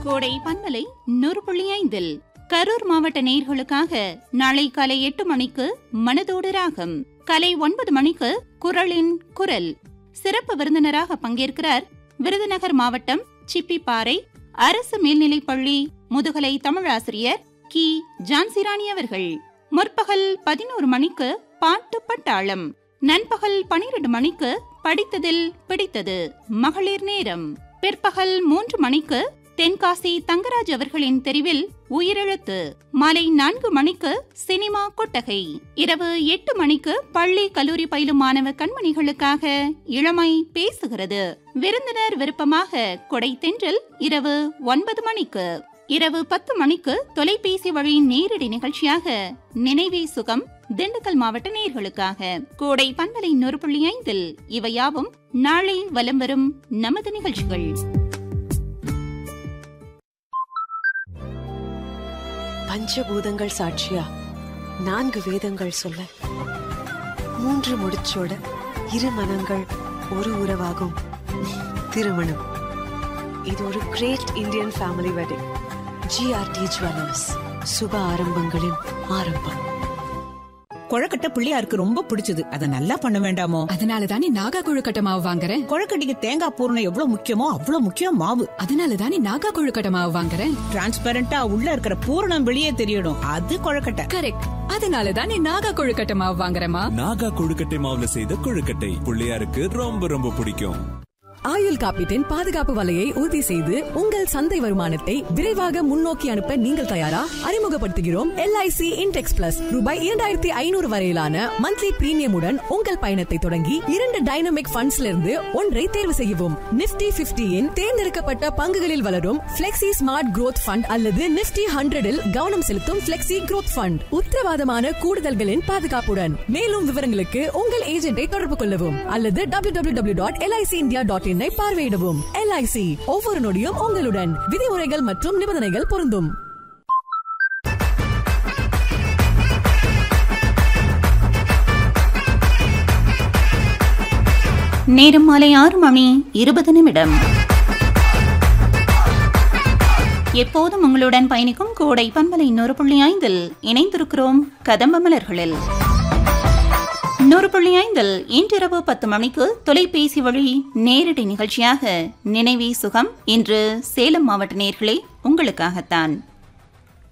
கோடை பண்பலை நூறு புள்ளி ஐந்தில் கரூர் மாவட்ட நேயர்களுக்காக நாளை காலை எட்டு மணிக்கு மனதோடு ராகம் காலை ஒன்பது மணிக்கு குரலின் குரல் சிறப்பு விருந்தினராக பங்கேற்கிறார் விருதுநகர் மாவட்டம் சிப்பிப்பாறை அரசு மேல்நிலைப்பள்ளி முதுகலை தமிழாசிரியர் கி ஜான்சிராணி அவர்கள் முற்பகல் பதினோரு மணிக்கு பாட்டு பட்டாளம் நண்பகல் பனிரெண்டு மணிக்கு படித்ததில் பிடித்தது மகளிர் நேரம் பிற்பகல் மூன்று மணிக்கு தென்காசி தங்கராஜ் அவர்களின் தெரிவில் உயிரெழுத்து மாலை நான்கு மணிக்கு சினிமா கொட்டகை இரவு எட்டு மணிக்கு பள்ளி கல்லூரி பயிலும் மாணவ கண்மணிகளுக்காக இளமை பேசுகிறது விருந்தினர் விருப்பமாக கொடை தென்றல் இரவு ஒன்பது மணிக்கு இரவு பத்து மணிக்கு தொலைபேசி வழி நேரடி நிகழ்ச்சியாக நினைவே சுகம் திண்டுக்கல் மாவட்ட நேர்களுக்காக கோடை பண்பலை நூறு புள்ளி ஐந்தில் இவையாவும் நாளை வலம் வரும் நமது நிகழ்ச்சிகள் பஞ்சபூதங்கள் சாட்சியா நான்கு வேதங்கள் சொல்ல மூன்று முடிச்சோட இரு மனங்கள் ஒரு உறவாகும் திருமணம் இது ஒரு great Indian family wedding GRT jewellers சுப ஆரம்பங்களின் ஆரம்பம் கொழக்கட்டை பிள்ளையாருக்கு ரொம்ப பிடிச்சது அதை நல்லா பண்ண வேண்டாமோ அதனால தானே நாகா கொழுக்கட்டை மாவு வாங்குறேன் கொழக்கட்டைக்கு தேங்காய் பூரணம் எவ்வளவு முக்கியமோ அவ்வளவு முக்கியம் மாவு அதனால தானே நாகா கொழுக்கட்டை மாவு வாங்குறேன் டிரான்ஸ்பரண்டா உள்ள இருக்கிற பூரணம் வெளியே தெரியணும் அது கொழக்கட்டை கரெக்ட் அதனால தானே நாகா கொழுக்கட்டை மாவு வாங்குறேமா நாகா கொழுக்கட்டை மாவுல செய்த கொழுக்கட்டை பிள்ளையாருக்கு ரொம்ப ரொம்ப பிடிக்கும் ஆயுள் காப்பீட்டின் பாதுகாப்பு வலையை உறுதி செய்து உங்கள் சந்தை வருமானத்தை விரைவாக முன்னோக்கி அனுப்ப நீங்கள் தயாரா அறிமுகப்படுத்துகிறோம் எல்ஐசி இன்டெக்ஸ் பிளஸ் ரூபாய் இரண்டாயிரத்தி ஐநூறு வரையிலான மந்த்லி பிரீமியமுடன் உங்கள் பயணத்தை தொடங்கி இரண்டு டைனமிக் ஃபண்ட்ஸ்ல இருந்து ஒன்றை தேர்வு செய்யவும் நிப்டி பிப்டியின் தேர்ந்தெடுக்கப்பட்ட பங்குகளில் வளரும் பிளெக்சி ஸ்மார்ட் growth ஃபண்ட் அல்லது நிப்டி ஹண்ட்ரடில் கவனம் செலுத்தும் பிளெக்சி growth ஃபண்ட் உத்தரவாதமான கூடுதல்களின் பாதுகாப்புடன் மேலும் விவரங்களுக்கு உங்கள் ஏஜென்ட்டை தொடர்பு கொள்ளவும் அல்லது W W W dot LIC India dot இன்னை பார்வையிடவும் எல்ஐசி ஒவ்வொரு நொடியும் உங்களுடன் விதிமுறைகள் மற்றும் நிபந்தனைகள் பொருந்தும் நேரம் மாலை ஆறு மணி இருபது நிமிடம் எப்போதும் உங்களுடன் பயணிக்கும் கோடை பண்பலை நூறு புள்ளி ஐந்தில் இணைந்திருக்கிறோம் கதம்ப மலர்களில் நூறு புள்ளி ஐந்தில் இன்றிரவு பத்து மணிக்கு தொலைபேசி வழி நேரடி நிகழ்ச்சியாக நினைவே சுகம் இன்று சேலம் மாவட்ட நேர்களே உங்களுக்காகத்தான்